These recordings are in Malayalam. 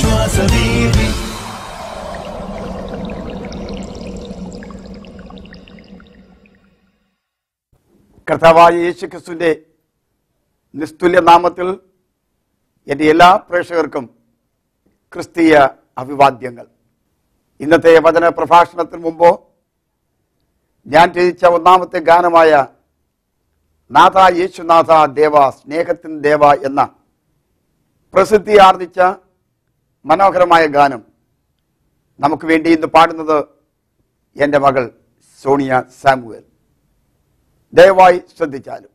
വിശ്വാസദീപി കർത്താവായ യേശു ക്രിസ്തുവിൻ്റെ നിസ്തുല്യ നാമത്തിൽ എൻ്റെ എല്ലാ പ്രേക്ഷകർക്കും ക്രിസ്തീയ അഭിവാദ്യങ്ങൾ ഇന്നത്തെ വചന പ്രഭാഷണത്തിന് മുമ്പ് ഞാൻ രചിച്ച ഒന്നാമത്തെ ഗാനമായ നാഥ യേശുനാഥ ദേവ സ്നേഹത്തിൻ ദേവ എന്ന പ്രസിദ്ധി ആർജിച്ച മനോഹരമായ ഗാനം നമുക്ക് വേണ്ടി ഇന്ന് പാടുന്നത് എൻ്റെ മകൾ സോണിയ സാമുവൽ ദയവായി ശ്രദ്ധിച്ചാലും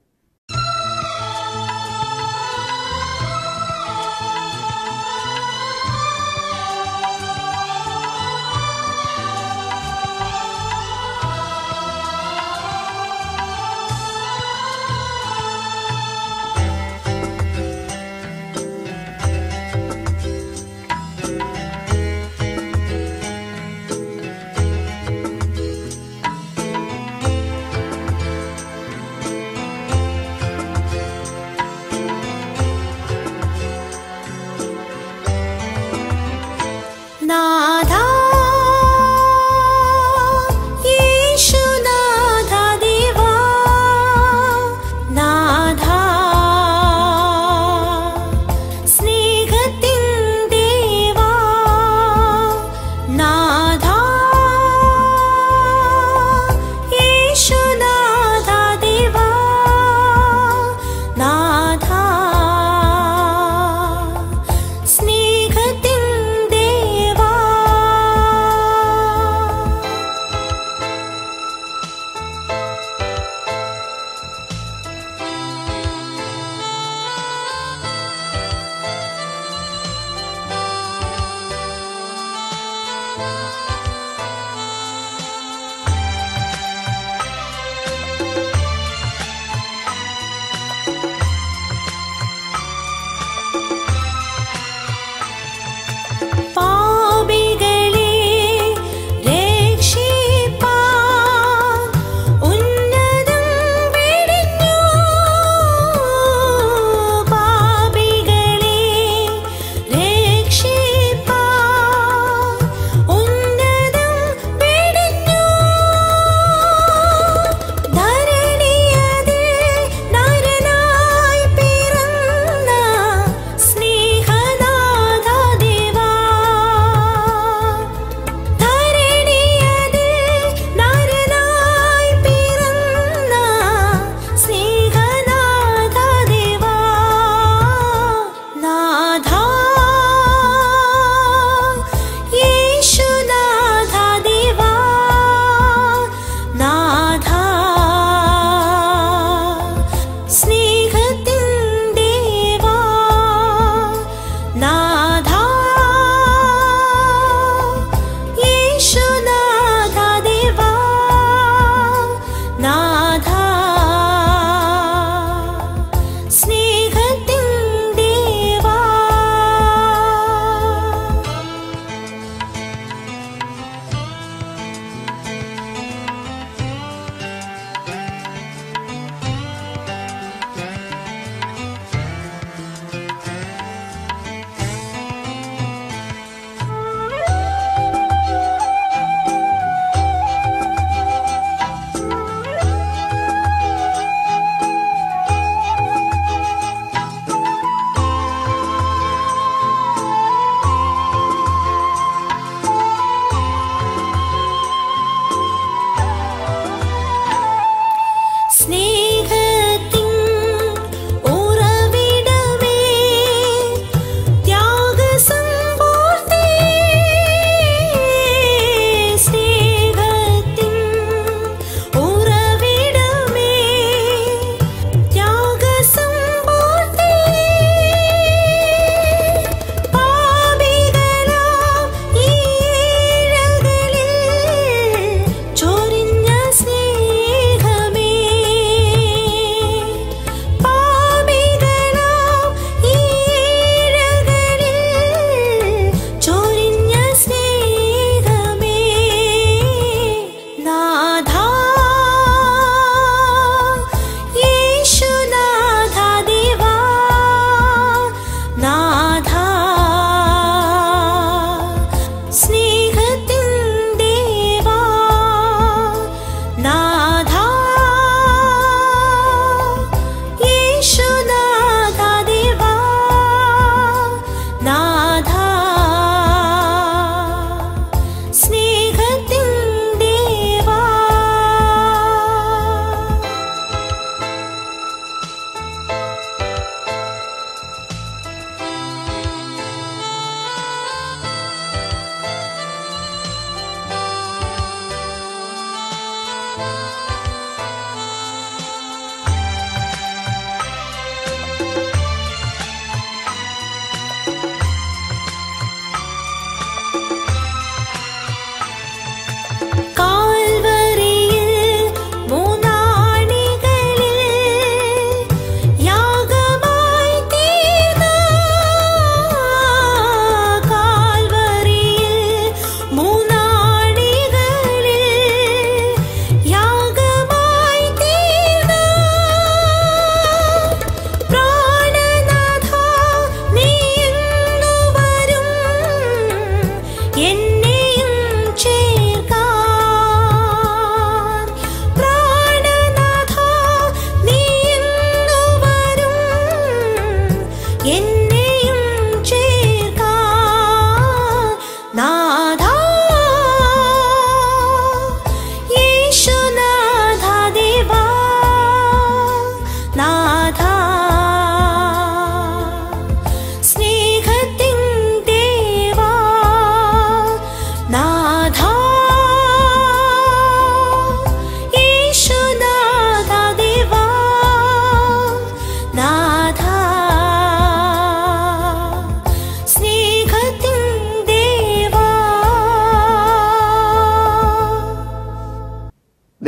യേശുനാഥ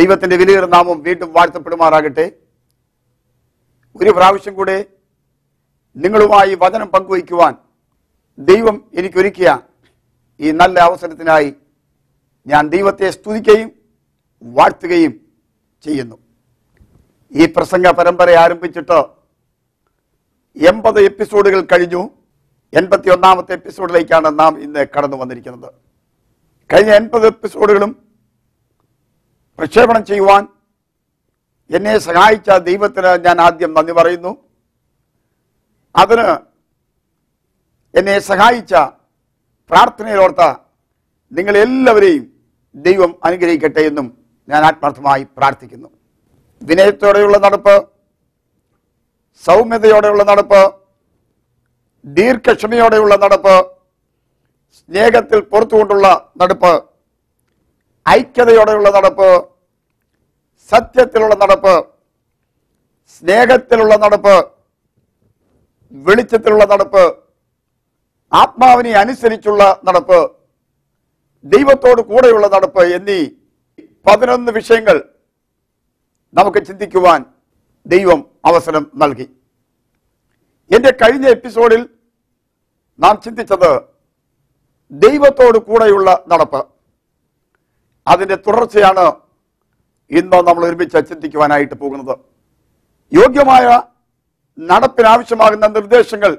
ദൈവത്തിന്റെ വിലയേറെ നാമം വീണ്ടും വാഴ്ത്തപ്പെടുമാറാകട്ടെ ഒരു പ്രാവശ്യം കൂടെ നിങ്ങളുമായി വചനം പങ്കുവയ്ക്കുവാൻ ദൈവം എനിക്കൊരുക്കിയ ഈ നല്ല അവസരത്തിനായി ഞാൻ ദൈവത്തെ സ്തുതിക്കുകയും വാഴ്ത്തുകയും ചെയ്യുന്നു ഈ പ്രസംഗ പരമ്പര ആരംഭിച്ചിട്ട് എൺപത് എപ്പിസോഡുകൾ കഴിഞ്ഞു എൺപത്തി ഒന്നാമത്തെ എപ്പിസോഡിലേക്കാണ് നാം ഇന്ന് കടന്നു വന്നിരിക്കുന്നത് കഴിഞ്ഞ എൺപത് എപ്പിസോഡുകളും പ്രക്ഷേപണം ചെയ്യുവാൻ എന്നെ സഹായിച്ച ദൈവത്തിന് ഞാൻ ആദ്യം നന്ദി പറയുന്നു അതിന് എന്നെ സഹായിച്ച പ്രാർത്ഥനയിലോർത്ത നിങ്ങളെല്ലാവരെയും ദൈവം അനുഗ്രഹിക്കട്ടെ എന്നും ഞാൻ ആത്മാർത്ഥമായി പ്രാർത്ഥിക്കുന്നു വിനയത്തോടെയുള്ള നടപ്പ് സൗമ്യതയോടെയുള്ള നടപ്പ് ദീർഘക്ഷമയോടെയുള്ള നടപ്പ് സ്നേഹത്തിൽ പുറത്തുകൊണ്ടുള്ള നടപ്പ് ഐക്യതയോടെയുള്ള നടപ്പ് സത്യത്തിലുള്ള നടപ്പ് സ്നേഹത്തിലുള്ള നടപ്പ് വെളിച്ചത്തിലുള്ള നടപ്പ് ആത്മാവിനെ അനുസരിച്ചുള്ള നടപ്പ് ദൈവത്തോട് കൂടെയുള്ള നടപ്പ് എന്നീ പതിനൊന്ന് വിഷയങ്ങൾ നമുക്ക് ചിന്തിക്കുവാൻ ദൈവം അവസരം നൽകി എന്റെ കഴിഞ്ഞ എപ്പിസോഡിൽ നാം ചിന്തിച്ചത് ദൈവത്തോട് കൂടെയുള്ള നടപ്പ് അതിന്റെ തുടർച്ചയാണ് ഇന്ന് നമ്മൾ ഒരുമിച്ച് ചിന്തിക്കുവാനായിട്ട് പോകുന്നത് യോഗ്യമായ നടപ്പിനാവശ്യമാകുന്ന നിർദ്ദേശങ്ങൾ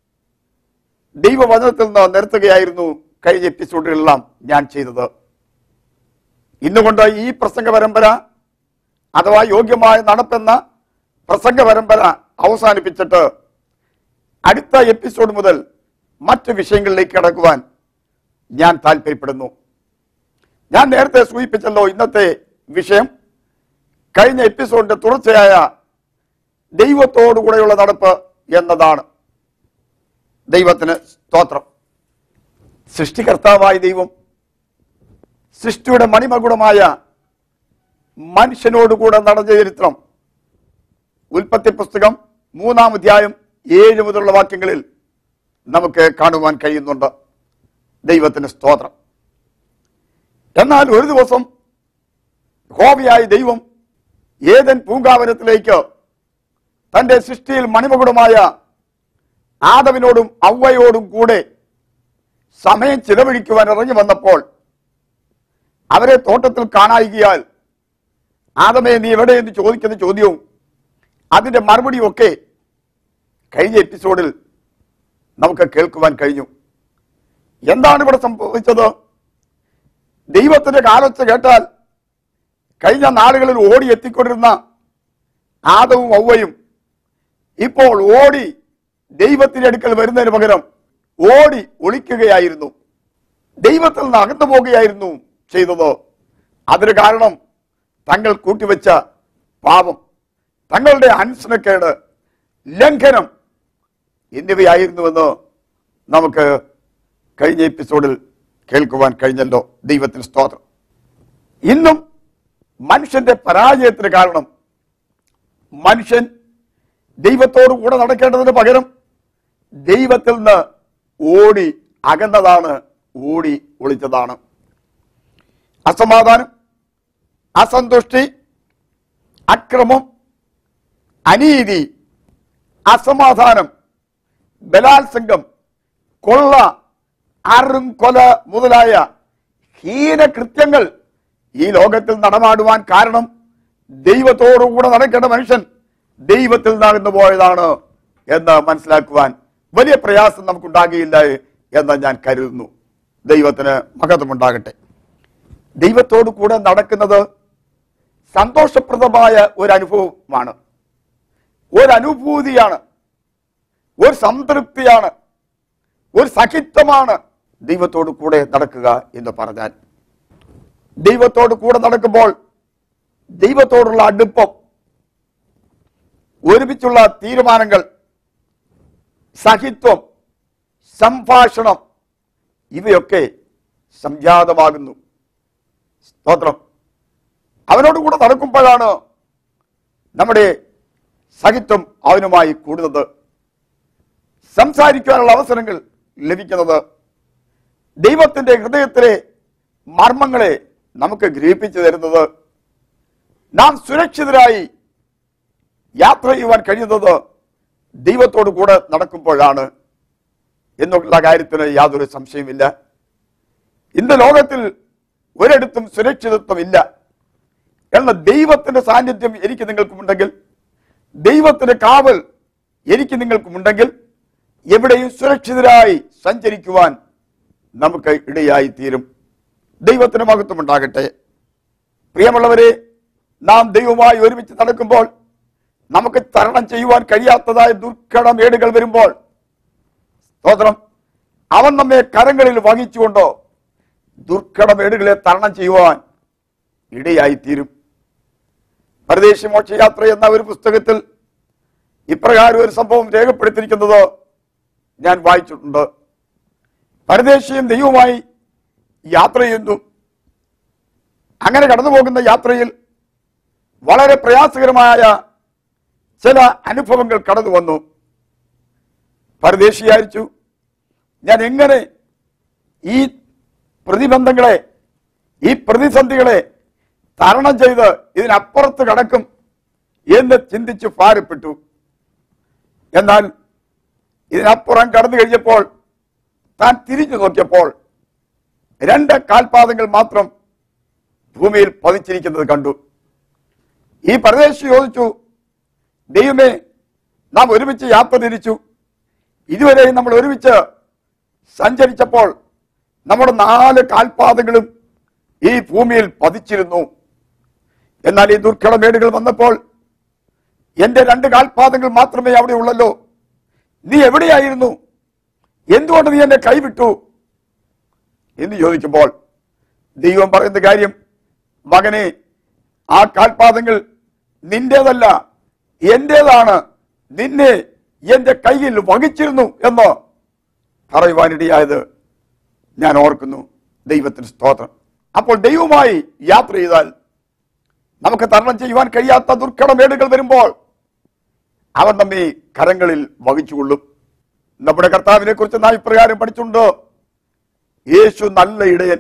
ദൈവവചനത്തിൽ നിന്ന് നിരത്തുകയായിരുന്നു കഴിഞ്ഞ എപ്പിസോഡുകളെല്ലാം ഞാൻ ചെയ്തത് ഇന്നുകൊണ്ട് ഈ പ്രസംഗ പരമ്പര അഥവാ യോഗ്യമായ നടപ്പെന്ന പ്രസംഗ പരമ്പര അവസാനിപ്പിച്ചിട്ട് അടുത്ത എപ്പിസോഡ് മുതൽ മറ്റ് വിഷയങ്ങളിലേക്ക് കടക്കുവാൻ ഞാൻ താല്പര്യപ്പെടുന്നു ഞാൻ നേരത്തെ സൂചിപ്പിച്ചല്ലോ ഇന്നത്തെ വിഷയം കഴിഞ്ഞ എപ്പിസോഡിന്റെ തുടർച്ചയായ ദൈവത്തോടുകൂടെയുള്ള നടപ്പ് എന്നതാണ് ദൈവത്തിന് സ്തോത്രം സൃഷ്ടികർത്താവായ ദൈവം സൃഷ്ടിയുടെ മണിമകുടമായ മനുഷ്യനോടുകൂടെ നടന്ന ചരിത്രം ഉൽപ്പത്തി പുസ്തകം മൂന്നാം അധ്യായം ഏഴ് മുതലുള്ള വാക്യങ്ങളിൽ നമുക്ക് കാണുവാൻ കഴിയുന്നുണ്ട് ദൈവത്തിന് സ്തോത്രം എന്നാൽ ഒരു ദിവസം ഹോബിയായ ദൈവം ഏതൻ പൂങ്കാവനത്തിലേക്ക് തന്റെ സൃഷ്ടിയിൽ മണിമകുടമായ ആദവിനോടും ഔവയോടും കൂടെ സമയം ചിലവഴിക്കുവാൻ ഇറങ്ങി വന്നപ്പോൾ അവരെ തോട്ടത്തിൽ കാണായികയാൽ ആദമേ നീ എവിടെ എന്ന് ചോദിക്കുന്ന ചോദ്യവും അതിന്റെ മറുപടിയും ഒക്കെ കഴിഞ്ഞ എപ്പിസോഡിൽ നമുക്ക് കേൾക്കുവാൻ കഴിഞ്ഞു എന്താണ് ഇവിടെ സംഭവിച്ചത് ദൈവത്തിന്റെ കാലൊച്ച കേട്ടാൽ കഴിഞ്ഞ നാളുകളിൽ ഓടി എത്തിക്കൊണ്ടിരുന്ന ആദവും ഔവയും ഇപ്പോൾ ഓടി ദൈവത്തിന്റെ അടുക്കൽ വരുന്നതിന് പകരം ഓടി ഒളിക്കുകയായിരുന്നു ദൈവത്തിൽ നിന്ന് അകന്നു പോകുകയായിരുന്നു ചെയ്തത് അതിന് കാരണം തങ്ങൾ കൂട്ടിവെച്ച പാപം തങ്ങളുടെ അനുസരണക്കേട് ലംഘനം എന്നിവയായിരുന്നുവെന്ന് നമുക്ക് കഴിഞ്ഞ എപ്പിസോഡിൽ കേൾക്കുവാൻ കഴിഞ്ഞല്ലോ ദൈവത്തിന് സ്തോത്രം ഇന്നും മനുഷ്യന്റെ പരാജയത്തിന് കാരണം മനുഷ്യൻ ദൈവത്തോട് കൂടെ നടക്കേണ്ടതിന് പകരം ദൈവത്തിൽ നിന്ന് ഓടി അകന്നതാണ് ഓടി ഒളിച്ചതാണ് അസമാധാനം അസന്തുഷ്ടി അക്രമം അനീതി അസമാധാനം ബലാത്സംഗം കൊള്ള അറും കൊല മുതലായ ഹീനകൃത്യങ്ങൾ ഈ ലോകത്തിൽ നടമാടുവാൻ കാരണം ദൈവത്തോടുകൂടെ നടക്കേണ്ട മനുഷ്യൻ ദൈവത്തിൽ നിന്നകന്നു പോയതാണ് എന്ന് മനസ്സിലാക്കുവാൻ വലിയ പ്രയാസം നമുക്കുണ്ടാകിയില്ല എന്ന് ഞാൻ കരുതുന്നു ദൈവത്തിന് മഹത്വമുണ്ടാകട്ടെ ദൈവത്തോടു കൂടെ നടക്കുന്നത് സന്തോഷപ്രദമായ ഒരു അനുഭവമാണ് ഒരു അനുഭൂതിയാണ് ഒരു സംതൃപ്തിയാണ് ഒരു സഹിത്വമാണ് ദൈവത്തോടു കൂടെ നടക്കുക എന്ന് പറഞ്ഞാൽ ദൈവത്തോട് കൂടെ നടക്കുമ്പോൾ ദൈവത്തോടുള്ള അടുപ്പം ഒരുമിച്ചുള്ള തീരുമാനങ്ങൾ സഹിത്വം സംഭാഷണം ഇവയൊക്കെ സംജാതമാകുന്നു സ്തോത്രം അവനോട് കൂടെ നടക്കുമ്പോഴാണ് നമ്മുടെ സഹിത്വം അവനുമായി കൂടുന്നത് സംസാരിക്കാനുള്ള അവസരങ്ങൾ ലഭിക്കുന്നത് ദൈവത്തിന്റെ ഹൃദയത്തിലെ മർമ്മങ്ങളെ നമുക്ക് ഗ്രഹിപ്പിച്ചു തരുന്നത് നാം സുരക്ഷിതരായി യാത്ര ചെയ്യുവാൻ കഴിയുന്നത് ദൈവത്തോട് കൂടെ നടക്കുമ്പോഴാണ് എന്നുള്ള കാര്യത്തിന് യാതൊരു സംശയമില്ല ഇന്ന് ലോകത്തിൽ ഒരിടത്തും സുരക്ഷിതത്വമില്ല എന്നാൽ ദൈവത്തിന്റെ സാന്നിധ്യം എനിക്ക് നിങ്ങൾക്കുമുണ്ടെങ്കിൽ ദൈവത്തിന്റെ കാവൽ എനിക്ക് നിങ്ങൾക്കുമുണ്ടെങ്കിൽ എവിടെയും സുരക്ഷിതരായി സഞ്ചരിക്കുവാൻ നമുക്ക് ഇടയായി തീരും ദൈവത്തിന് മഹത്വം ഉണ്ടാകട്ടെ പ്രിയമുള്ളവരെ നാം ദൈവവുമായി ഒരുമിച്ച് നടക്കുമ്പോൾ നമുക്ക് തരണം ചെയ്യുവാൻ കഴിയാത്തതായ ദുർഘടമേടുകൾ വരുമ്പോൾ സ്തോത്രം അവൻ നമ്മെ കരങ്ങളിൽ വഹിച്ചുകൊണ്ടോ ദുർഘടമേടുകളെ തരണം ചെയ്യുവാൻ ഇടയായി തീരും പരദേശി മോക്ഷയാത്ര എന്ന ഒരു പുസ്തകത്തിൽ ഇപ്രകാരം ഒരു സംഭവം രേഖപ്പെടുത്തിയിരിക്കുന്നത് ഞാൻ വായിച്ചിട്ടുണ്ട് പരദേശിയും ദൈവവുമായി യാത്ര ചെയ്യുന്നു അങ്ങനെ കടന്നു പോകുന്ന യാത്രയിൽ വളരെ പ്രയാസകരമായ ചില അനുഭവങ്ങൾ കടന്നു വന്നു പരദേശിയായിരിച്ചു ഞാൻ എങ്ങനെ ഈ പ്രതിബന്ധങ്ങളെ ഈ പ്രതിസന്ധികളെ തരണം ചെയ്ത് ഇതിനപ്പുറത്ത് കടക്കും എന്ന് ചിന്തിച്ച് ഭാരപ്പെട്ടു എന്നാൽ ഇതിനപ്പുറം കടന്നു കഴിഞ്ഞപ്പോൾ താൻ തിരിഞ്ഞു നോക്കിയപ്പോൾ രണ്ട് കാൽപാദങ്ങൾ മാത്രം ഭൂമിയിൽ പതിച്ചിരിക്കുന്നത് കണ്ടു ഈ പരദേശി ചോദിച്ചു ദൈവമേ നാം ഒരുമിച്ച് യാത്ര തിരിച്ചു ഇതുവരെയും നമ്മൾ ഒരുമിച്ച് സഞ്ചരിച്ചപ്പോൾ നമ്മുടെ നാല് കാൽപാദങ്ങളും ഈ ഭൂമിയിൽ പതിച്ചിരുന്നു എന്നാൽ ഈ ദുർഘടമേടുകൾ വന്നപ്പോൾ എന്റെ രണ്ട് കാൽപാദങ്ങൾ മാത്രമേ അവിടെ ഉള്ളല്ലോ നീ എവിടെയായിരുന്നു എന്തുകൊണ്ട് നീ എന്നെ കൈവിട്ടു എന്ന് ചോദിക്കുമ്പോൾ ദൈവം പറയുന്ന കാര്യം മകനെ ആ കാൽപാദങ്ങൾ നിന്റേതല്ല എന്റേതാണ് നിന്നെ എന്റെ കയ്യിൽ വഹിച്ചിരുന്നു എന്ന് പറയുവാനിടയായത് ഞാൻ ഓർക്കുന്നു ദൈവത്തിന് സ്തോത്രം അപ്പോൾ ദൈവവുമായി യാത്ര ചെയ്താൽ നമുക്ക് തരണം ചെയ്യുവാൻ കഴിയാത്ത ദുർഘടമേടുകൾ വരുമ്പോൾ അവൻ നമ്മെ കരങ്ങളിൽ വഹിച്ചുകൊള്ളും നമ്മുടെ കർത്താവിനെ കുറിച്ച് നാം ഇപ്രകാരം പഠിച്ചിട്ടുണ്ട് യേശു നല്ല ഇടയൻ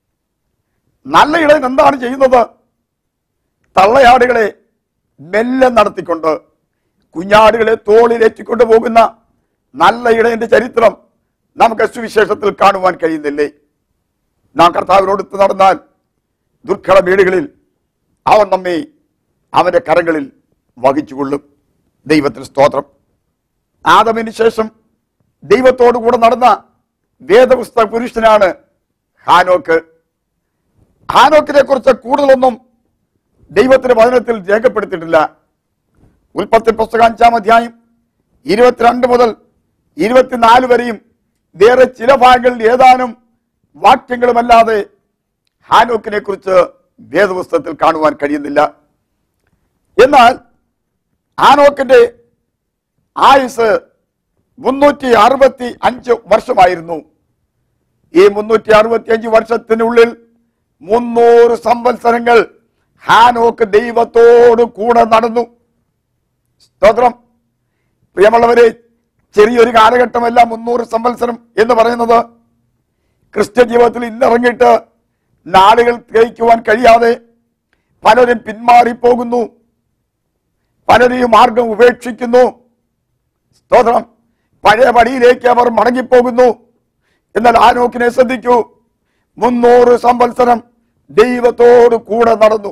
നല്ല ഇടയൻ എന്താണ് ചെയ്യുന്നത് തള്ളയാടുകളെ മെല്ലെ നടത്തിക്കൊണ്ട് കുഞ്ഞാടുകളെ തോളിലേറ്റിക്കൊണ്ട് പോകുന്ന നല്ല ഇടയന്റെ ചരിത്രം നമുക്ക് സുവിശേഷത്തിൽ കാണുവാൻ കഴിയുന്നില്ലേ നാം കർത്താവിനോടുത്ത് നടന്നാൽ ദുർഘട വീടുകളിൽ അവൻ നമ്മെ അവന്റെ കരങ്ങളിൽ വഹിച്ചുകൊള്ളും ദൈവത്തിന് സ്തോത്രം ആദമിന് ശേഷം ദൈവത്തോടു കൂടെ നടന്ന വേദപുസ്തക പുരുഷനാണ് ഹാനോക്ക് ഹാനോക്കിനെ കുറിച്ച് കൂടുതലൊന്നും ദൈവത്തിന്റെ വചനത്തിൽ രേഖപ്പെടുത്തിയിട്ടില്ല ഉൽപ്പത്തി പുസ്തകം അഞ്ചാം അധ്യായം ഇരുപത്തിരണ്ട് മുതൽ ഇരുപത്തിനാല് വരെയും വേറെ ചില ഭാഗങ്ങളിൽ ഏതാനും വാക്യങ്ങളുമല്ലാതെ ഹാനോക്കിനെ കുറിച്ച് വേദപുസ്തകത്തിൽ കാണുവാൻ കഴിയുന്നില്ല എന്നാൽ ഹാനോക്കിന്റെ ആയുസ് മുന്നൂറ്റി അറുപത്തി അഞ്ച് വർഷമായിരുന്നു ഈ മുന്നൂറ്റി അറുപത്തി അഞ്ച് വർഷത്തിനുള്ളിൽ മുന്നൂറ് സംവത്സരങ്ങൾ ഹാനോക്ക് ദൈവത്തോട് കൂടെ നടന്നു സ്തോത്രം പ്രിയമുള്ളവരെ ചെറിയൊരു കാലഘട്ടമല്ല മുന്നൂറ് സംവത്സരം എന്ന് പറയുന്നത് ക്രിസ്ത്യൻ ജീവിതത്തിൽ ഇന്നിറങ്ങിയിട്ട് നാളുകൾ തികയ്ക്കുവാൻ കഴിയാതെ പലരും പിന്മാറിപ്പോകുന്നു പലരും ഈ മാർഗം ഉപേക്ഷിക്കുന്നു സ്തോത്രം പഴയ പടിയിലേക്ക് അവർ മടങ്ങിപ്പോകുന്നു എന്നാൽ ആനോക്കിനെ ശ്രദ്ധിക്കൂ മുന്നൂറ് സംവത്സരം ദൈവത്തോട് കൂടെ നടന്നു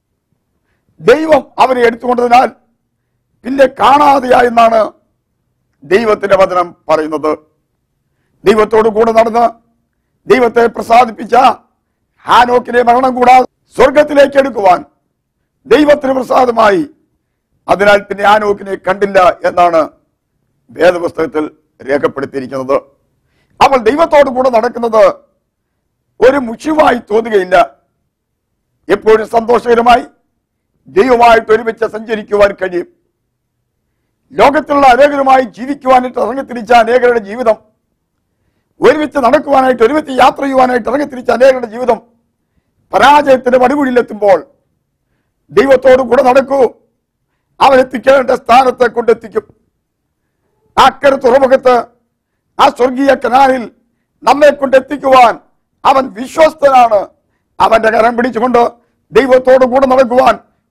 ദൈവം അവരെ എടുത്തുകൊണ്ടതിനാൽ പിന്നെ കാണാതെയായെന്നാണ് ദൈവത്തിന്റെ വചനം പറയുന്നത് ദൈവത്തോട് കൂടെ നടന്ന് ദൈവത്തെ പ്രസാദിപ്പിച്ച ഹാനോക്കിനെ മരണം കൂടാതെ സ്വർഗത്തിലേക്ക് എടുക്കുവാൻ ദൈവത്തിന് പ്രസാദമായി അതിനാൽ പിന്നെ ഹാനോക്കിനെ കണ്ടില്ല എന്നാണ് വേദപുസ്തകത്തിൽ രേഖപ്പെടുത്തിയിരിക്കുന്നത് അവൾ ദൈവത്തോട് കൂടെ നടക്കുന്നത് ഒരു മുഖ്യമായി തോന്നുകയില്ല എപ്പോഴും സന്തോഷകരമായി ദൈവമായിട്ട് ഒരുമിച്ച് സഞ്ചരിക്കുവാൻ കഴിയും ലോകത്തിലുള്ള അനേകരുമായി ജീവിക്കുവാനായിട്ട് ഇറങ്ങിത്തിരിച്ച അനേകരുടെ ജീവിതം ഒരുമിച്ച് നടക്കുവാനായിട്ട് ഒരുമിച്ച് യാത്ര ചെയ്യുവാനായിട്ട് ഇറങ്ങിത്തിരിച്ച അനേകരുടെ ജീവിതം പരാജയത്തിന്റെ പടികുഴിയിലെത്തുമ്പോൾ ദൈവത്തോട് കൂടെ നടക്കൂ അവൻ എത്തിക്കേണ്ട സ്ഥാനത്തെ കൊണ്ടെത്തിക്കും അക്കരെ തുറമുഖത്ത് ആ സ്വർഗീയ കനാലിൽ നമ്മെ കൊണ്ടെത്തിക്കുവാൻ അവൻ വിശ്വസ്തനാണ് അവന്റെ കരം പിടിച്ചുകൊണ്ട് ദൈവത്തോട് കൂടെ നടക്കുവാൻ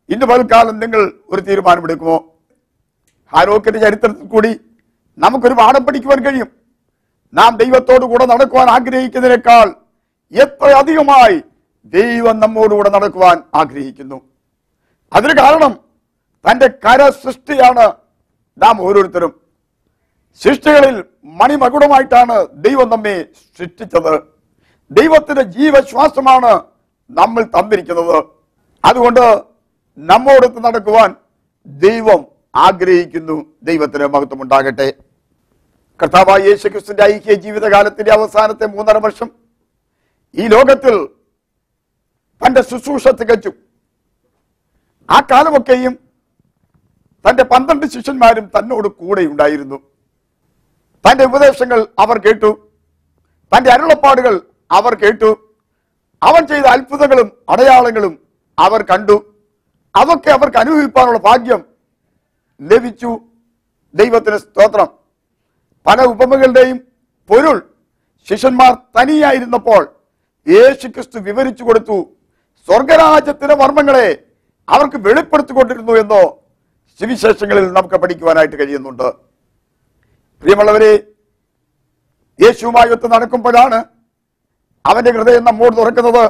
ഇന്ന് പൽക്കാലം നിങ്ങൾ ഒരു തീരുമാനമെടുക്കുമോ ഹാരോക്കിന്റെ ചരിത്രത്തിൽ കൂടി നമുക്കൊരു പാഠം പഠിക്കുവാൻ കഴിയും നാം ദൈവത്തോടു കൂടെ നടക്കുവാൻ ആഗ്രഹിക്കുന്നതിനേക്കാൾ എത്ര അധികമായി ദൈവം നമ്മോടുകൂടെ നടക്കുവാൻ ആഗ്രഹിക്കുന്നു അതിന് കാരണം തന്റെ കര സൃഷ്ടിയാണ് നാം ഓരോരുത്തരും സൃഷ്ടികളിൽ മണിമകുടമായിട്ടാണ് ദൈവം നമ്മെ സൃഷ്ടിച്ചത് ദൈവത്തിന്റെ ജീവശ്വാസമാണ് നമ്മൾ തന്നിരിക്കുന്നത് അതുകൊണ്ട് നമ്മോടൊത്ത് നടക്കുവാൻ ദൈവം ആഗ്രഹിക്കുന്നു ദൈവത്തിന് മഹത്വം ഉണ്ടാകട്ടെ കർത്താവായ യേശുക്രിസ്തുവിന്റെ ഐക്യ ജീവിതകാലത്തിന്റെ അവസാനത്തെ മൂന്നര വർഷം ഈ ലോകത്തിൽ തന്റെ ശുശ്രൂഷ തികച്ചു ആ കാലമൊക്കെയും തന്റെ പന്ത്രണ്ട് ശിഷ്യന്മാരും തന്നോട് കൂടെ ഉണ്ടായിരുന്നു തന്റെ ഉപദേശങ്ങൾ അവർ കേട്ടു തന്റെ അരുളപ്പാടുകൾ അവർ കേട്ടു അവൻ ചെയ്ത അത്ഭുതങ്ങളും അടയാളങ്ങളും അവർ കണ്ടു അതൊക്കെ അവർക്ക് അനുഭവിക്കാനുള്ള ഭാഗ്യം ലഭിച്ചു ദൈവത്തിന് സ്തോത്രം പല ഉപമകളുടെയും പൊരുൾ ശിഷ്യന്മാർ തനിയായിരുന്നപ്പോൾ യേശു ക്രിസ്തു വിവരിച്ചു കൊടുത്തു സ്വർഗരാജ്യത്തിന്റെ മർമ്മങ്ങളെ അവർക്ക് വെളിപ്പെടുത്തിക്കൊണ്ടിരുന്നു എന്നോ സുവിശേഷങ്ങളിൽ നമുക്ക് പഠിക്കുവാനായിട്ട് കഴിയുന്നുണ്ട് പ്രിയമുള്ളവരെ യേശുവുമായി ഒത്ത് നടക്കുമ്പോഴാണ് അവന്റെ ഹൃദയം നമ്മോട് തുറക്കുന്നത്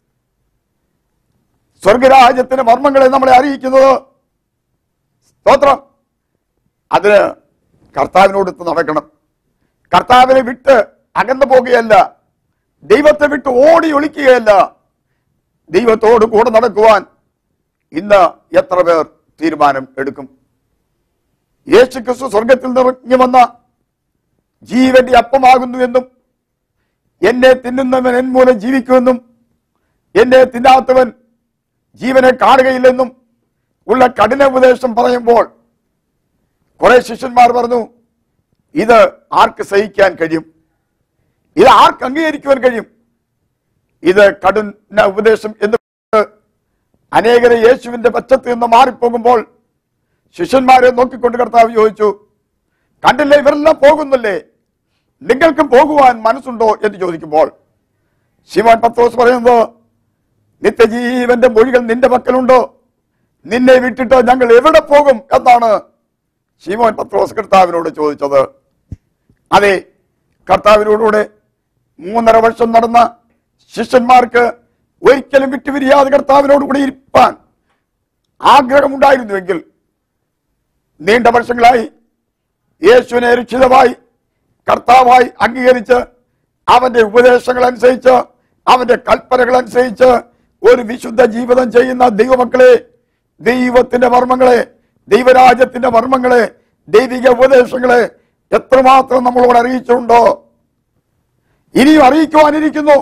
സ്വർഗരാജ്യത്തിന്റെ മർമ്മങ്ങളെ നമ്മളെ അറിയിക്കുന്നത് സ്തോത്രം അതിന് കർത്താവിനോടൊത്ത് നടക്കണം കർത്താവിനെ വിട്ട് അകന്നു പോകുകയല്ല ദൈവത്തെ വിട്ട് ഓടി ഒളിക്കുകയല്ല ദൈവത്തോട് കൂടെ നടക്കുവാൻ ഇന്ന് എത്ര പേർ തീരുമാനം എടുക്കും യേശു ക്രിസ്തു സ്വർഗത്തിൽ നിറങ്ങി വന്ന ജീവന്റെ അപ്പമാകുന്നു എന്നും എന്നെ തിന്നുന്നവൻ എൻ മൂലം ജീവിക്കുമെന്നും എന്നെ തിന്നാത്തവൻ ജീവനെ കാണുകയില്ലെന്നും ഉള്ള കഠിന ഉപദേശം പറയുമ്പോൾ കുറെ ശിഷ്യന്മാർ പറഞ്ഞു ഇത് ആർക്ക് സഹിക്കാൻ കഴിയും ഇത് ആർക്ക് അംഗീകരിക്കുവാൻ കഴിയും ഇത് കഠിന ഉപദേശം എന്ന് അനേകരെ യേശുവിന്റെ പച്ചത്തിൽ നിന്ന് മാറിപ്പോകുമ്പോൾ ശിഷ്യന്മാരെ നോക്കിക്കൊണ്ട് കർത്താവ് ചോദിച്ചു കണ്ടില്ലേ ഇവരെല്ലാം പോകുന്നില്ലേ നിങ്ങൾക്കും പോകുവാൻ മനസ്സുണ്ടോ എന്ന് ചോദിക്കുമ്പോൾ ശിവൻ പത്രോസ് പറയുന്നത് നിത്യജീവന്റെ മൊഴികൾ നിന്റെ പക്കലുണ്ടോ നിന്നെ വിട്ടിട്ട് ഞങ്ങൾ എവിടെ പോകും എന്നാണ് ശിവൻ പത്രോസ് കർത്താവിനോട് ചോദിച്ചത് അതെ കർത്താവിനോടുകൂടെ മൂന്നര വർഷം നടന്ന ശിഷ്യന്മാർക്ക് ഒരിക്കലും വിട്ടുപിരിയാതെ കർത്താവിനോട് കൂടി ഇരിപ്പാൻ ആഗ്രഹമുണ്ടായിരുന്നുവെങ്കിൽ നീണ്ട വർഷങ്ങളായി യേശുവിനെ രക്ഷിതമായി കർത്താവായി അംഗീകരിച്ച് അവന്റെ ഉപദേശങ്ങൾ അനുസരിച്ച് അവന്റെ കൽപ്പനകൾ അനുസരിച്ച് ഒരു വിശുദ്ധ ജീവിതം ചെയ്യുന്ന ദൈവമക്കളെ ദൈവത്തിന്റെ മർമ്മങ്ങളെ ദൈവരാജ്യത്തിന്റെ മർമ്മങ്ങളെ ദൈവിക ഉപദേശങ്ങളെ എത്രമാത്രം നമ്മളോട് അറിയിച്ചിട്ടുണ്ടോ ഇനിയും അറിയിക്കുവാനിരിക്കുന്നു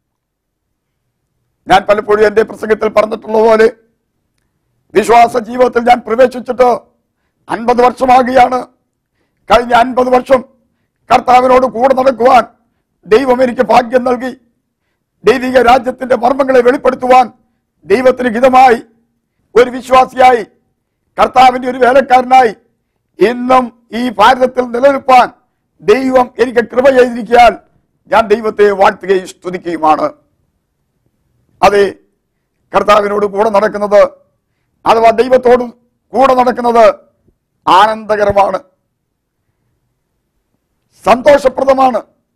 ഞാൻ പലപ്പോഴും എന്റെ പ്രസംഗത്തിൽ പറഞ്ഞിട്ടുള്ള പോലെ വിശ്വാസ ജീവിതത്തിൽ ഞാൻ പ്രവേശിച്ചിട്ട് അൻപത് വർഷമാകുകയാണ് കഴിഞ്ഞ അൻപത് വർഷം കർത്താവിനോട് കൂടെ നടക്കുവാൻ ദൈവം എനിക്ക് ഭാഗ്യം നൽകി ദൈവിക രാജ്യത്തിന്റെ മർമ്മങ്ങളെ വെളിപ്പെടുത്തുവാൻ ദൈവത്തിന് ഹിതമായി ഒരു വിശ്വാസിയായി കർത്താവിന്റെ ഒരു വേലക്കാരനായി ഇന്നും ഈ ഭാരതത്തിൽ നിലനിൽപ്പാൻ ദൈവം എനിക്ക് കൃപ ചെയ്തിരിക്കാൻ ഞാൻ ദൈവത്തെ വാഴ്ത്തുകയും സ്തുതിക്കുകയുമാണ് അതെ കർത്താവിനോട് കൂടെ നടക്കുന്നത് അഥവാ ദൈവത്തോട് കൂടെ നടക്കുന്നത് ആനന്ദകരമാണ് സന്തോഷപ്രദമാണ്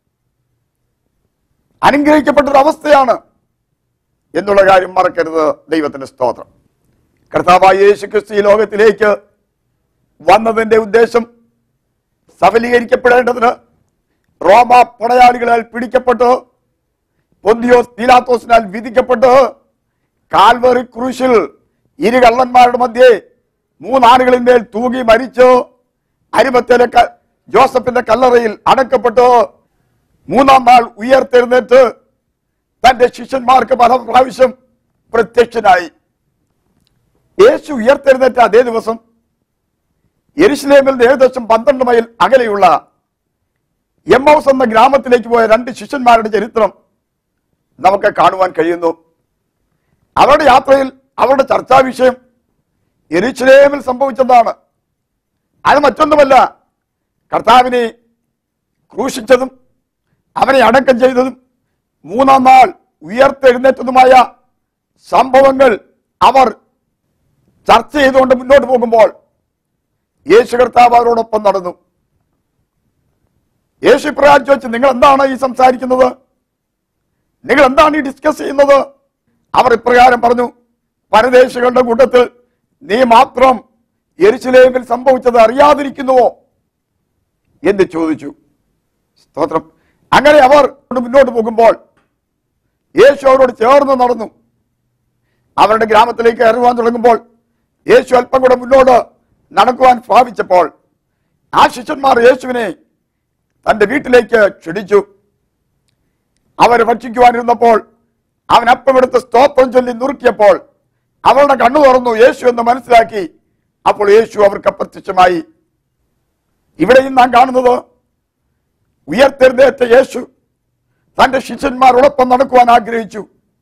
അനുഗ്രഹിക്കപ്പെട്ടൊരു അവസ്ഥയാണ് എന്നുള്ള കാര്യം മറക്കരുത് ദൈവത്തിന്റെ സ്തോത്രം കർത്താവായ യേശു ക്രിസ്തു ഈ ലോകത്തിലേക്ക് വന്നതിന്റെ ഉദ്ദേശം സഫലീകരിക്കപ്പെടേണ്ടതിന് റോമ പടയാളികളാൽ പിടിക്കപ്പെട്ട് പൊന്തിയോസ് പീലാത്തോസിനാൽ വിധിക്കപ്പെട്ട് കാൽവറി ക്രൂശിൽ ഇരു കള്ളന്മാരുടെ മധ്യേ മൂന്നാളുകളിന്മേൽ തൂങ്ങി മരിച്ചു അരിമത്തേലെ ക- ജോസഫിന്റെ കല്ലറയിൽ അടക്കപ്പെട്ടു മൂന്നാം നാൾ ഉയർത്തെഴുന്നേറ്റ് തന്റെ ശിഷ്യന്മാർക്ക് പല പ്രാവശ്യം പ്രത്യക്ഷനായി യേശു ഉയർത്തെഴുന്നേറ്റ അതേ ദിവസം യെരുശലേമിൽ നിന്ന് ഏകദേശം പന്ത്രണ്ട് മൈൽ അകലെയുള്ള എമ്മൗസ് എന്ന ഗ്രാമത്തിലേക്ക് പോയ രണ്ട് ശിഷ്യന്മാരുടെ ചരിത്രം നമുക്ക് കാണുവാൻ കഴിയുന്നു അവരുടെ യാത്രയിൽ അവരുടെ ചർച്ചാ വിഷയം യെരുശലേമിൽ സംഭവിച്ചതാണ് അത് മറ്റൊന്നുമല്ല കർത്താവിനെ ക്രൂശിച്ചതും അവനെ അടക്കം ചെയ്തതും മൂന്നാം നാൾ ഉയർത്തെഴുന്നേറ്റതുമായ സംഭവങ്ങൾ അവർ ചർച്ച ചെയ്തുകൊണ്ട് മുന്നോട്ട് പോകുമ്പോൾ യേശു കർത്താവ് അവരോടൊപ്പം നടന്നു യേശു ഇപ്രകാരം ചോദിച്ചു നിങ്ങൾ എന്താണ് ഈ സംസാരിക്കുന്നത് നിങ്ങൾ എന്താണ് ഈ ഡിസ്കസ് ചെയ്യുന്നത് അവർ ഇപ്രകാരം പറഞ്ഞു പരദേശികളുടെ കൂട്ടത്തിൽ നീ മാത്രം എരിശിലേമിൽ സംഭവിച്ചത് അറിയാതിരിക്കുന്നുവോ എന്ന് ചോദിച്ചു സ്തോത്രം അങ്ങനെ അവർ മുന്നോട്ട് പോകുമ്പോൾ യേശു അവരോട് ചേർന്ന് നടന്നു അവരുടെ ഗ്രാമത്തിലേക്ക് ഇറങ്ങുവാൻ തുടങ്ങുമ്പോൾ യേശു അല്പം കൂടെ മുന്നോട്ട് നടക്കുവാൻ ഭാവിച്ചപ്പോൾ ആ ശിഷ്യന്മാർ യേശുവിനെ തന്റെ വീട്ടിലേക്ക് ക്ഷണിച്ചു അവർ ഭക്ഷിക്കുവാനിരുന്നപ്പോൾ അവൻ അപ്പമെടുത്ത് സ്തോത്രം ചൊല്ലി നുറുക്കിയപ്പോൾ അവരുടെ കണ്ണു തുറന്നു യേശു എന്ന് മനസ്സിലാക്കി അപ്പോൾ യേശു അവർക്ക് അപ്രത്യക്ഷമായി ഇവിടെയും നാം കാണുന്നത് ഉയർത്തെഴുന്നേറ്റ യേശു തന്റെ ശിഷ്യന്മാരോടൊപ്പം നടക്കുവാൻ ആഗ്രഹിച്ചു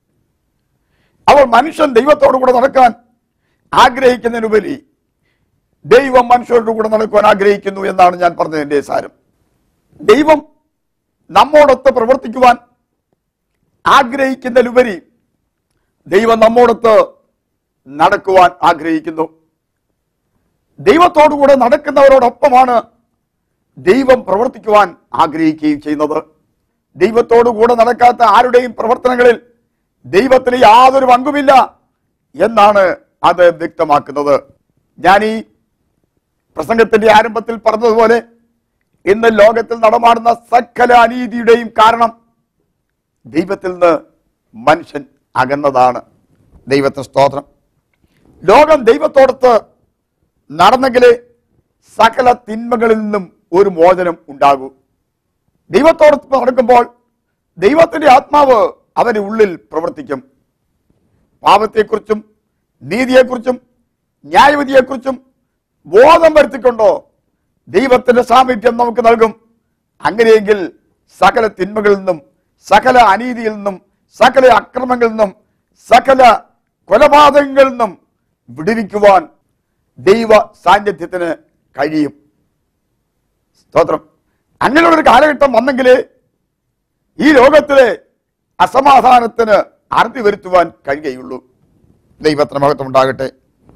അവൾ മനുഷ്യൻ ദൈവത്തോടു കൂടെ നടക്കാൻ ആഗ്രഹിക്കുന്നതിനുപരി ദൈവം മനുഷ്യരുടെ കൂടെ നടക്കുവാൻ ആഗ്രഹിക്കുന്നു എന്നാണ് ഞാൻ പറഞ്ഞതിന്റെ സാരം ദൈവം നമ്മോടൊത്ത് പ്രവർത്തിക്കുവാൻ ആഗ്രഹിക്കുന്നതിലുപരി ദൈവം നമ്മോടൊത്ത് നടക്കുവാൻ ആഗ്രഹിക്കുന്നു ദൈവത്തോടുകൂടെ നടക്കുന്നവരോടൊപ്പമാണ് ദൈവം പ്രവർത്തിക്കുവാൻ ആഗ്രഹിക്കുകയും ചെയ്യുന്നത് ദൈവത്തോടുകൂടെ നടക്കാത്ത ആരുടെയും പ്രവർത്തനങ്ങളിൽ ദൈവത്തിന് യാതൊരു പങ്കുമില്ല എന്നാണ് അത് വ്യക്തമാക്കുന്നത് ഞാൻ ഈ പ്രസംഗത്തിന്റെ ആരംഭത്തിൽ പറഞ്ഞതുപോലെ ഇന്ന് ലോകത്തിൽ നടമാടുന്ന സകല അനീതിയുടെയും കാരണം ദൈവത്തിൽ നിന്ന് മനുഷ്യൻ അകന്നതാണ് ദൈവത്തിന് സ്തോത്രം ലോകം ദൈവത്തോടത്ത് നടന്നെങ്കിലേ സകല തിന്മകളിൽ നിന്നും ഒരു മോചനം ഉണ്ടാകൂ ദൈവത്തോടൊപ്പം നടക്കുമ്പോൾ ദൈവത്തിന്റെ ആത്മാവ് അവന്റെ ഉള്ളിൽ പ്രവർത്തിക്കും പാപത്തെക്കുറിച്ചും നീതിയെക്കുറിച്ചും ന്യായവിധിയെക്കുറിച്ചും ബോധം വരുത്തിക്കൊണ്ടോ ദൈവത്തിന്റെ സാമീപ്യം നമുക്ക് നൽകും അങ്ങനെയെങ്കിൽ സകല തിന്മകളിൽ നിന്നും സകല അനീതിയിൽ നിന്നും സകല അക്രമങ്ങളിൽ നിന്നും സകല കൊലപാതകങ്ങളിൽ നിന്നും വിടുവിക്കുവാൻ ദൈവ സാന്നിധ്യത്തിന് കഴിയും സ്തോത്രം അങ്ങനെയുള്ള ഒരു കാലഘട്ടം വന്നെങ്കിലേ ഈ ലോകത്തിലെ അസമാധാനത്തിന് അറുതി വരുത്തുവാൻ കഴിയുകയുള്ളൂ ദൈവത്തിന് മഹത്വം ഉണ്ടാകട്ടെ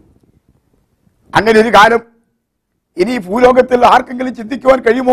അങ്ങനെ ഒരു കാലം ഇനി ഈ ഭൂലോകത്തിൽ ആർക്കെങ്കിലും ചിന്തിക്കുവാൻ കഴിയുമോ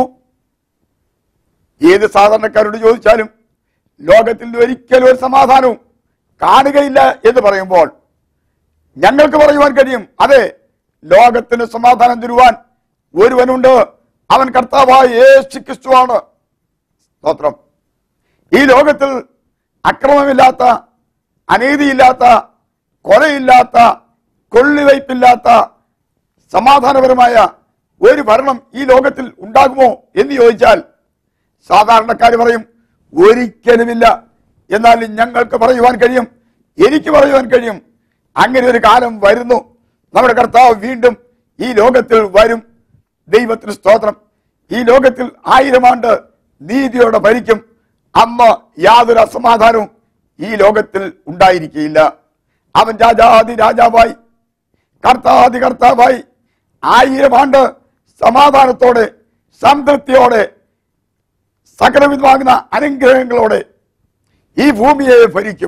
ഏത് സാധാരണക്കാരോട് ചോദിച്ചാലും ലോകത്തിൽ ഒരിക്കലും ഒരു സമാധാനവും കാണുകയില്ല എന്ന് പറയുമ്പോൾ ഞങ്ങൾക്ക് പറയുവാൻ കഴിയും അതെ ലോകത്തിന് സമാധാനം തരുവാൻ ഒരുവനുണ്ട് അവൻ കർത്താവായ യേശു ക്രിസ്തുവാണ് സ്തോത്രം ഈ ലോകത്തിൽ അക്രമമില്ലാത്ത അനീതിയില്ലാത്ത കൊലയില്ലാത്ത കൊള്ളിവയ്പില്ലാത്ത സമാധാനപരമായ ഒരു ഭരണം ഈ ലോകത്തിൽ ഉണ്ടാകുമോ എന്ന് ചോദിച്ചാൽ സാധാരണക്കാർ പറയും ഒരിക്കലുമില്ല എന്നാൽ ഞങ്ങൾക്ക് പറയുവാൻ കഴിയും എനിക്ക് പറയുവാൻ കഴിയും അങ്ങനെ ഒരു കാലം വരുന്നു നമ്മുടെ കർത്താവ് വീണ്ടും ഈ ലോകത്തിൽ വരും ദൈവത്തിന് സ്തോത്രം ഈ ലോകത്തിൽ ആയിരം ആണ്ട് നീതിയോടെ ഭരിക്കും അമ്മ യാതൊരു അസമാധാനവും ഈ ലോകത്തിൽ ഉണ്ടായിരിക്കുകയില്ല അവൻ രാജാതി രാജാവായി കർത്താതി കർത്താവായി ആയിരം ആണ്ട് സമാധാനത്തോടെ സംതൃപ്തിയോടെ സകലവിധമാകുന്ന അനുഗ്രഹങ്ങളോടെ ഈ ഭൂമിയെ ഭരിക്കും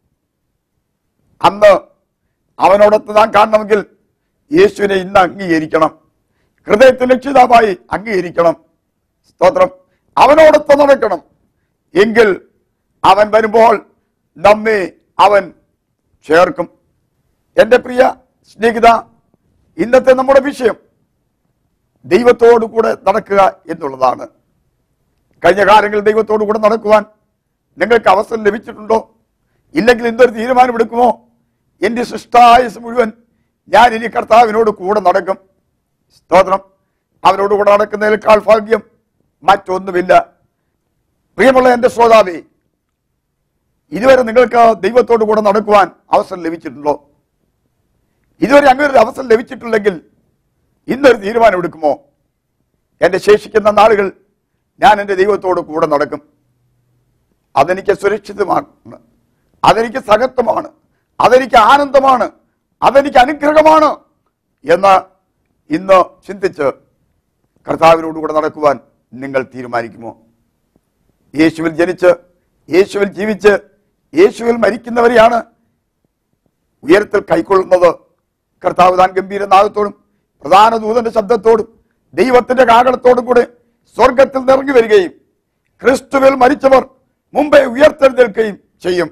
അന്ന് അവനോടൊത്ത് നാം കാണണമെങ്കിൽ യേശുവിനെ ഇന്ന് അംഗീകരിക്കണം ഹൃദയത്തിൽ രക്ഷിതാവായി അംഗീകരിക്കണം സ്തോത്രം അവനോടൊത്ത് നടക്കണം എങ്കിൽ അവൻ വരുമ്പോൾ നമ്മെ അവൻ ചേർക്കും എന്റെ പ്രിയ സ്നേഹിത ഇന്നത്തെ നമ്മുടെ വിഷയം ദൈവത്തോടു കൂടെ നടക്കുക എന്നുള്ളതാണ് കഴിഞ്ഞ കാലങ്ങളിൽ ദൈവത്തോടു കൂടെ നടക്കുവാൻ നിങ്ങൾക്ക് അവസരം ലഭിച്ചിട്ടുണ്ടോ ഇല്ലെങ്കിൽ എന്തൊരു തീരുമാനമെടുക്കുമോ എന്റെ സൃഷ്ടായുസ് മുഴുവൻ ഞാൻ ഇനി കർത്താവിനോട് കൂടെ നടക്കും സ്തോത്രം അവനോട് കൂടെ നടക്കുന്നതിനേക്കാൾ ഭാഗ്യം മറ്റൊന്നുമില്ല പ്രിയമുള്ള എന്റെ ശ്രോതാവേ ഇതുവരെ നിങ്ങൾക്ക് ദൈവത്തോടു കൂടെ നടക്കുവാൻ അവസരം ലഭിച്ചിട്ടുണ്ടോ ഇതുവരെ അങ്ങനെ ഒരു അവസരം ലഭിച്ചിട്ടില്ലെങ്കിൽ ഇന്നൊരു തീരുമാനം എടുക്കുമോ എന്റെ ശേഷിക്കുന്ന നാളുകൾ ഞാൻ എൻ്റെ ദൈവത്തോട് കൂടെ നടക്കും അതെനിക്ക് സുരക്ഷിതമാണ് അതെനിക്ക് സഹത്വമാണ് അതെനിക്ക് ആനന്ദമാണ് അതെനിക്ക് അനുഗ്രഹമാണ് എന്ന് ഇന്ന് ചിന്തിച്ച് കർത്താവിനോട് കൂടെ നടക്കുവാൻ നിങ്ങൾ തീരുമാനിക്കുമോ യേശുവിൽ ജനിച്ച് യേശുവിൽ ജീവിച്ച് യേശുവിൽ മരിക്കുന്നവരെയാണ് ഉയരത്തിൽ കൈക്കൊള്ളുന്നത് കർത്താവ് താൻ ഗംഭീരനാഥത്തോടും പ്രധാന ദൂതന്റെ ശബ്ദത്തോടും ദൈവത്തിന്റെ കാകളത്തോടും കൂടെ സ്വർഗത്തിൽ നിറങ്ങി വരികയും ക്രിസ്തുവിൽ മരിച്ചവർ മുമ്പേ ഉയർത്തെഴുന്നേൽക്കുകയും ചെയ്യും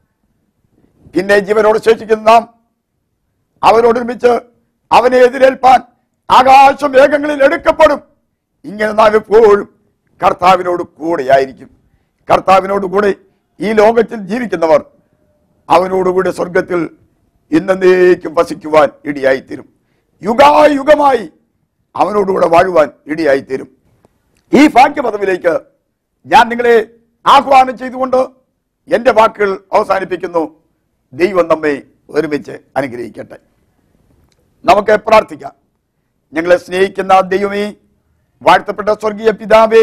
പിന്നെ ജീവനോട് ശേഷിക്കുന്ന നാം അവരോടൊരുമിച്ച് അവനെ എതിരേൽപ്പാൻ ആകാശം വേഗങ്ങളിൽ എടുക്കപ്പെടും ഇങ്ങനെ നാം എപ്പോഴും കർത്താവിനോട് കൂടെയായിരിക്കും കർത്താവിനോട് കൂടെ ഈ ലോകത്തിൽ ജീവിക്കുന്നവർ അവനോടുകൂടെ സ്വർഗത്തിൽ ഇന്നേക്കും വസിക്കുവാൻ ഇടിയായിത്തീരും യുഗായുഗമായി അവനോടുകൂടെ വാഴുവാൻ ഇടിയായിത്തീരും ഈ ഭാഗ്യപദവിയിലേക്ക് ഞാൻ നിങ്ങളെ ആഹ്വാനം ചെയ്തുകൊണ്ട് എന്റെ വാക്കുകൾ അവസാനിപ്പിക്കുന്നു ദൈവം നമ്മെ ഒരുമിച്ച് അനുഗ്രഹിക്കട്ടെ നമുക്ക് പ്രാർത്ഥിക്കാം ഞങ്ങളെ സ്നേഹിക്കുന്ന ദൈവമേ വാഴ്ത്തപ്പെട്ട സ്വർഗീയ പിതാവേ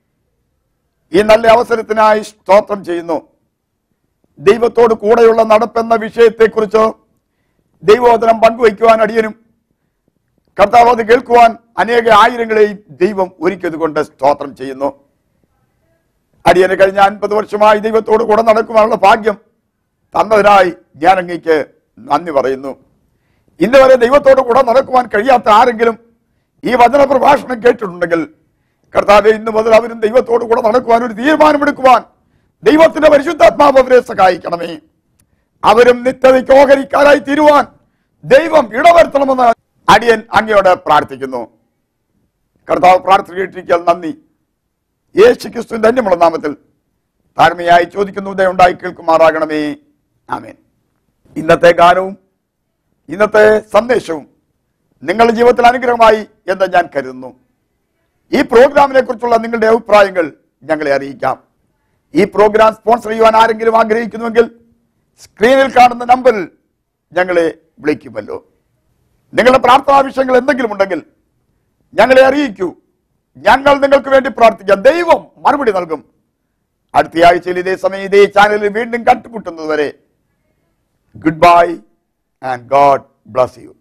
ഈ നല്ല അവസരത്തിനായി സ്തോത്രം ചെയ്യുന്നു ദൈവത്തോട് കൂടെയുള്ള നടപ്പെന്ന വിഷയത്തെക്കുറിച്ച് ദൈവോദനം പങ്കുവയ്ക്കുവാൻ അടിയനും കർത്താവ് അത് കേൾക്കുവാൻ അനേക ആയിരങ്ങളെയും ദൈവം ഒരുക്കിയത് കൊണ്ട് സ്തോത്രം ചെയ്യുന്നു അടിയന് കഴിഞ്ഞ അൻപത് വർഷമായി ദൈവത്തോട് കൂടെ നടക്കുവാനുള്ള ഭാഗ്യം തന്നതിനായി ഞാൻ അങ്ങേക്ക് നന്ദി പറയുന്നു ഇന്ന് വരെ ദൈവത്തോട് കൂടെ നടക്കുവാൻ കഴിയാത്ത ആരെങ്കിലും ഈ വചന പ്രഭാഷണം കേട്ടിട്ടുണ്ടെങ്കിൽ കർത്താവെ ഇന്ന് മുതൽ അവരും ദൈവത്തോട് കൂടെ നടക്കുവാൻ ഒരു തീരുമാനമെടുക്കുവാൻ ദൈവത്തിന്റെ പരിശുദ്ധാത്മാവ് അവരെ സഹായിക്കണമേ അവരും നിത്യതയ്ക്ക് ഓഹരിക്കാരായി തീരുവാൻ ദൈവം ഇടവരുത്തണമെന്ന് അടിയൻ അങ്ങയോട് പ്രാർത്ഥിക്കുന്നു കർത്താവ് പ്രാർത്ഥന കേട്ടിരിക്കാൻ നന്ദി യേശു ക്രിസ്തു ധന്യമുള്ള നാമത്തിൽ താഴ്മയായി ചോദിക്കുന്നു ദയുണ്ടായി കേൾക്കുമാറാകണമേ ആമേൻ ഇന്നത്തെ ഗാനവും ഇന്നത്തെ സന്ദേശവും നിങ്ങളുടെ ജീവിതത്തിൽ അനുഗ്രഹമായി എന്ന് ഞാൻ കരുതുന്നു ഈ പ്രോഗ്രാമിനെ കുറിച്ചുള്ള നിങ്ങളുടെ അഭിപ്രായങ്ങൾ ഞങ്ങളെ അറിയിക്കാം ഈ പ്രോഗ്രാം സ്പോൺസർ ചെയ്യുവാൻ ആരെങ്കിലും ആഗ്രഹിക്കുന്നുവെങ്കിൽ സ്ക്രീനിൽ കാണുന്ന നമ്പറിൽ ഞങ്ങളെ വിളിക്കുമല്ലോ നിങ്ങളുടെ പ്രാർത്ഥനാ വിഷയങ്ങൾ എന്തെങ്കിലും ഉണ്ടെങ്കിൽ ഞങ്ങളെ അറിയിക്കൂ ഞങ്ങൾ നിങ്ങൾക്ക് വേണ്ടി പ്രാർത്ഥിക്കാം ദൈവം മറുപടി നൽകും അടുത്ത ആഴ്ചയിൽ ഇതേ സമയം ഇതേ ചാനലിൽ വീണ്ടും കണ്ടുമുട്ടുന്നത് വരെ goodbye and God bless U